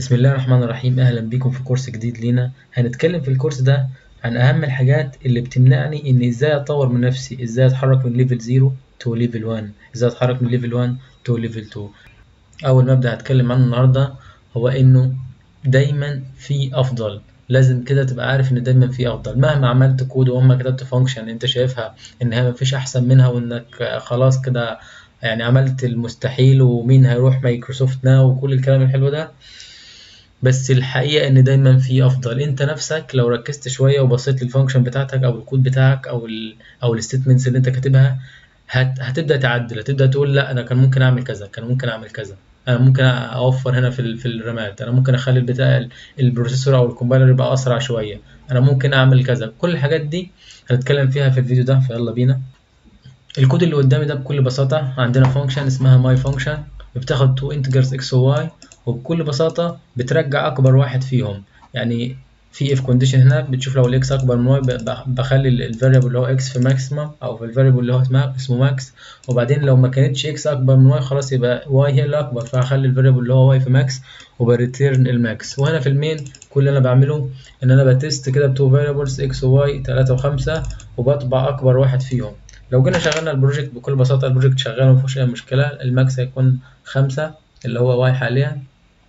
بسم الله الرحمن الرحيم أهلا بكم في كورس جديد لينا هنتكلم في الكورس ده عن أهم الحاجات اللي بتمنعني إن إزاي أطور من نفسي إزاي أتحرك من ليفل 0 تو ليفل 1 إزاي أتحرك من ليفل 1 تو ليفل 2 أول مبدأ هتكلم عنه النهاردة هو إنه دايما في أفضل لازم كده تبقى عارف ان دايما في افضل مهما عملت كود ومهما كتبت فانكشن انت شايفها ان هي مفيش احسن منها وانك خلاص كده يعني عملت المستحيل ومين هيروح مايكروسوفت ناو وكل الكلام الحلو ده بس الحقيقة إن دايما في أفضل أنت نفسك لو ركزت شوية وبصيت للفانكشن بتاعتك أو الكود بتاعك أو ال أو الستمنتس اللي أنت كاتبها هت هتبدأ تعدل هتبدأ تقول لا أنا كان ممكن أعمل كذا كان ممكن أعمل كذا أنا ممكن أوفر هنا في ال في الرامات أنا ممكن أخلي البتاع البروسيسور أو الكومبايلر يبقى أسرع شوية أنا ممكن أعمل كذا كل الحاجات دي هنتكلم فيها في الفيديو ده فيلا بينا الكود اللي قدامي ده بكل بساطة عندنا فانكشن اسمها ماي فانكشن بتاخد تو انتجرز اكس وواي وبكل بساطة بترجع أكبر واحد فيهم يعني في اف كونديشن هنا بتشوف لو الاكس أكبر من واي بخلي الفاريبل اللي هو اكس في ماكسيمم أو في الفاريبل اللي هو اسمه ماكس وبعدين لو ما كانتش اكس أكبر من واي خلاص يبقى واي هي اللي أكبر فهخلي الفاريبل اللي هو واي في ماكس وبريتيرن الماكس وهنا في المين كل اللي أنا بعمله إن أنا بتست كده بتو فاريبلز اكس وواي تلاتة وخمسة وبطبع أكبر واحد فيهم لو جينا شغلنا البروجكت بكل بساطة البروجكت شغال مفيهوش أي مشكلة الماكس هيكون خمسة اللي هو واي حاليا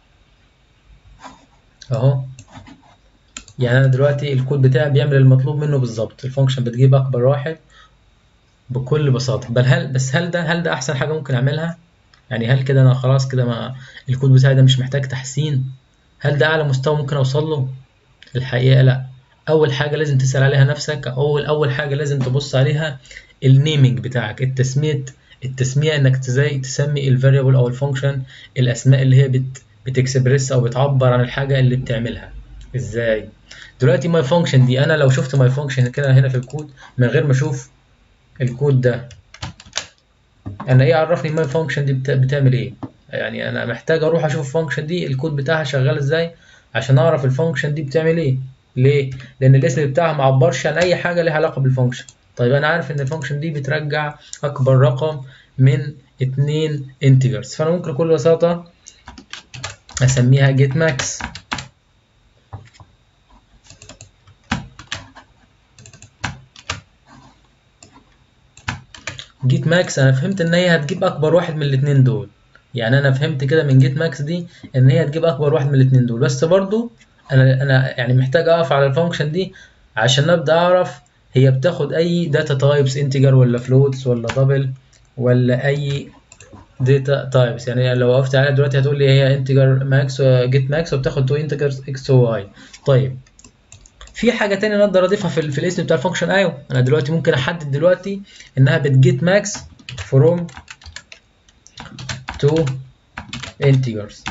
اهو يعني انا دلوقتي الكود بتاعي بيعمل المطلوب منه بالظبط الفانكشن بتجيب اكبر واحد بكل بساطه بل هل بس هل ده هل ده احسن حاجه ممكن اعملها يعني هل كده انا خلاص كده ما الكود بتاعي ده مش محتاج تحسين هل ده اعلى مستوى ممكن اوصل له الحقيقه لا اول حاجه لازم تسال عليها نفسك اول اول حاجه لازم تبص عليها النيمينج بتاعك التسميه التسميه انك ازاي تسمي الفاريبل او الفانكشن الاسماء اللي هي بت بتكسبرس او بتعبر عن الحاجه اللي بتعملها ازاي دلوقتي ماي فانكشن دي انا لو شفت ماي فانكشن كده هنا في الكود من غير ما اشوف الكود ده انا ايه عرفني ماي فانكشن دي بتعمل ايه يعني انا محتاج اروح اشوف الفانكشن دي الكود بتاعها شغال ازاي عشان اعرف الفانكشن دي بتعمل ايه ليه لان الاسم بتاعها ما عبرش عن اي حاجه ليها علاقه بالفانكشن طيب انا عارف ان الفانكشن دي بترجع اكبر رقم من اتنين انتجرز فانا ممكن بكل بساطه اسميها get max get max انا فهمت ان هي هتجيب اكبر واحد من الاتنين دول يعني انا فهمت كده من get max دي ان هي هتجيب اكبر واحد من الاتنين دول بس برضو انا انا يعني محتاج اقف على الفانكشن دي عشان ابدا اعرف هي بتاخد اي داتا تايبس انتجر ولا فلوتس ولا دبل ولا اي داتا تايبس يعني لو وقفت عليها دلوقتي هتقول لي هي انتجر ماكس جيت ماكس وبتاخد تو انتجرز اكس وواي طيب في حاجه تانية انا اقدر اضيفها في, في الاسم بتاع الفانكشن ايوه انا دلوقتي ممكن احدد دلوقتي انها بتجيت ماكس فروم تو انتجرز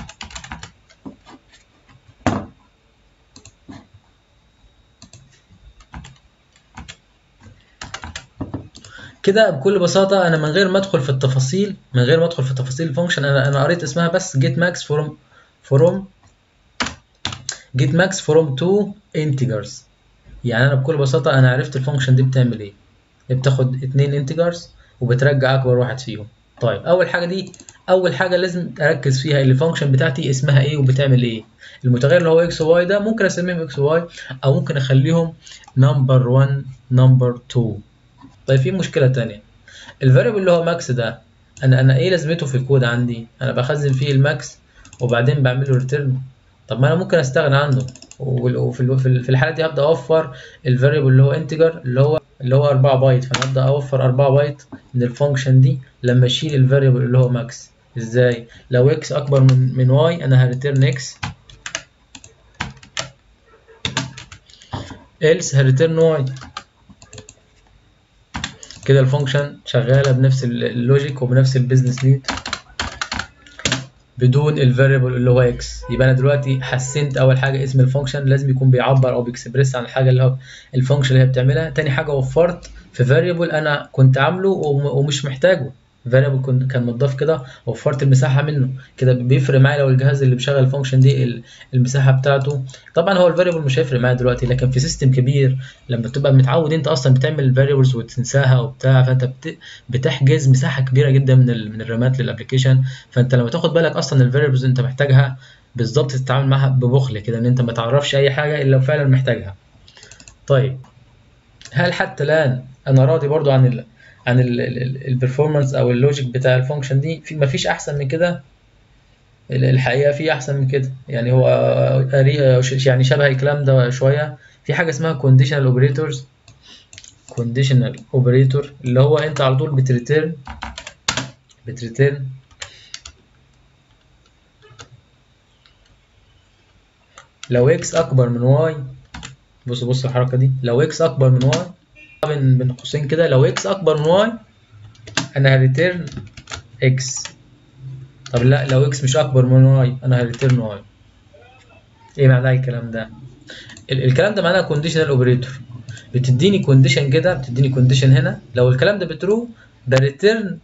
كده بكل بساطة أنا من غير ما أدخل في التفاصيل من غير ما أدخل في تفاصيل الفانكشن أنا أنا قريت اسمها بس get max from from get max from two integers يعني أنا بكل بساطة أنا عرفت الفانكشن دي بتعمل إيه بتاخد اتنين integers وبترجع أكبر واحد فيهم طيب أول حاجة دي أول حاجة لازم أركز فيها الفانكشن بتاعتي اسمها إيه وبتعمل إيه المتغير اللي هو x و y ده ممكن أسميهم x و y أو ممكن أخليهم number 1 number 2 طيب في مشكلة تانية الفاريبل اللي هو ماكس ده انا انا ايه لازمته في الكود عندي انا بخزن فيه الماكس وبعدين بعمل له ريتيرن طب ما انا ممكن استغنى عنه وفي في الحالة دي هبدأ اوفر الفاريبل اللي هو انتجر اللي هو اللي هو 4 بايت فانا هبدأ اوفر 4 بايت من الفانكشن دي لما اشيل الفاريبل اللي هو ماكس ازاي لو اكس اكبر من من واي انا هريتيرن اكس else هريتيرن واي كده الفانكشن شغاله بنفس اللوجيك وبنفس البيزنس نيد بدون الفاريبل اللي هو اكس يبقى انا دلوقتي حسنت اول حاجه اسم الفانكشن لازم يكون بيعبر او بيكسبرس عن الحاجه اللي هو الفانكشن اللي هي بتعملها تاني حاجه وفرت في فاريبل انا كنت عامله ومش محتاجه فاريبل كان مضاف كده وفرت المساحه منه كده بيفرق معايا لو الجهاز اللي بيشغل الفانكشن دي المساحه بتاعته طبعا هو الفاريبل مش هيفرق معايا دلوقتي لكن في سيستم كبير لما تبقى متعود انت اصلا بتعمل الفاريبلز وتنساها وبتاع فانت بتحجز مساحه كبيره جدا من من الرامات للابلكيشن فانت لما تاخد بالك اصلا الفاريبلز انت محتاجها بالظبط تتعامل معاها ببخل كده ان انت ما تعرفش اي حاجه الا لو فعلا محتاجها طيب هل حتى الان انا راضي برضو عن ال عن البرفورمانس او اللوجيك بتاع الفانكشن دي في مفيش احسن من كده الحقيقه في احسن من كده يعني هو يعني شبه الكلام ده شويه في حاجه اسمها conditional operators conditional operator اللي هو انت على طول بتريتيرن بتريتيرن لو x اكبر من y بص بص الحركه دي لو x اكبر من y بين بين قوسين كده لو x اكبر من y انا هريتيرن x طب لا لو x مش اكبر من y انا هريتيرن y ايه معنى الكلام ده الكلام ده معناه conditional operator بتديني كونديشن كده بتديني كونديشن هنا لو الكلام ده بترو بريتيرن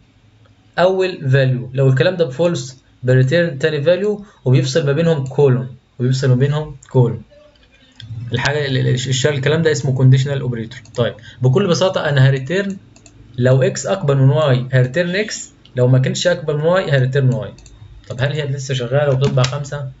اول فاليو لو الكلام ده بفولس بريتيرن تاني فاليو وبيفصل ما بينهم كولون وبيفصل ما بينهم كولون الحاجه الشغل الكلام ده اسمه كونديشنال اوبريتور طيب بكل بساطه انا هريتيرن لو اكس اكبر من واي هريتيرن اكس لو ما كانش اكبر من واي هريتيرن واي طب هل هي لسه شغاله وبتطبع خمسة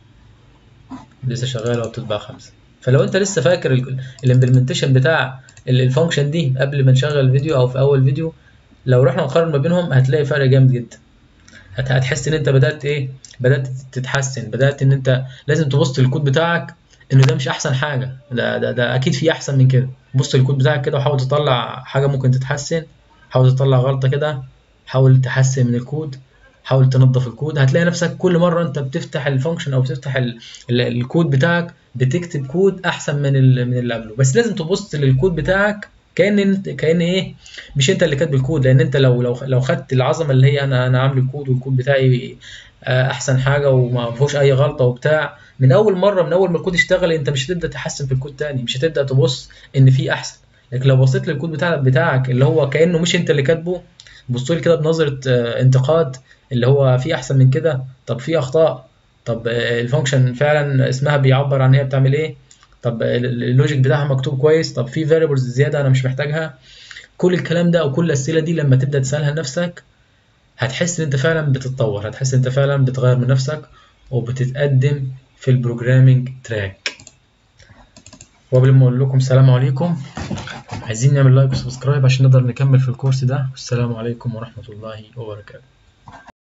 لسه شغاله وبتطبع خمسة فلو انت لسه فاكر الامبلمنتيشن بتاع الفانكشن دي قبل ما نشغل الفيديو او في اول فيديو لو رحنا نقارن ما بينهم هتلاقي فرق جامد جدا هتحس ان انت بدات ايه بدات تتحسن بدات ان انت لازم تبص للكود بتاعك انه ده مش احسن حاجه ده ده, ده اكيد في احسن من كده بص للكود بتاعك كده وحاول تطلع حاجه ممكن تتحسن حاول تطلع غلطه كده حاول تحسن من الكود حاول تنظف الكود هتلاقي نفسك كل مره انت بتفتح الفانكشن او بتفتح ال ال الكود بتاعك بتكتب كود احسن من من اللي قبله بس لازم تبص للكود بتاعك كان انت كان ايه مش انت اللي كاتب الكود لان انت لو لو لو خدت العظمه اللي هي انا انا عامل الكود والكود بتاعي احسن حاجه وما فيهوش اي غلطه وبتاع من اول مره من اول ما الكود اشتغل انت مش هتبدا تحسن في الكود تاني مش هتبدا تبص ان في احسن لكن لو بصيت للكود بتاع بتاعك اللي هو كانه مش انت اللي كاتبه بص لي كده بنظره انتقاد اللي هو في احسن من كده طب في اخطاء طب الفانكشن فعلا اسمها بيعبر عن هي بتعمل ايه طب اللوجيك بتاعها مكتوب كويس طب في فاريبلز زياده انا مش محتاجها كل الكلام ده او كل الاسئله دي لما تبدا تسالها لنفسك هتحس ان انت فعلا بتتطور هتحس ان انت فعلا بتغير من نفسك وبتتقدم في البروجرامينج تراك وقبل ما اقول لكم السلام عليكم عايزين نعمل لايك وسبسكرايب عشان نقدر نكمل في الكورس ده والسلام عليكم ورحمه الله وبركاته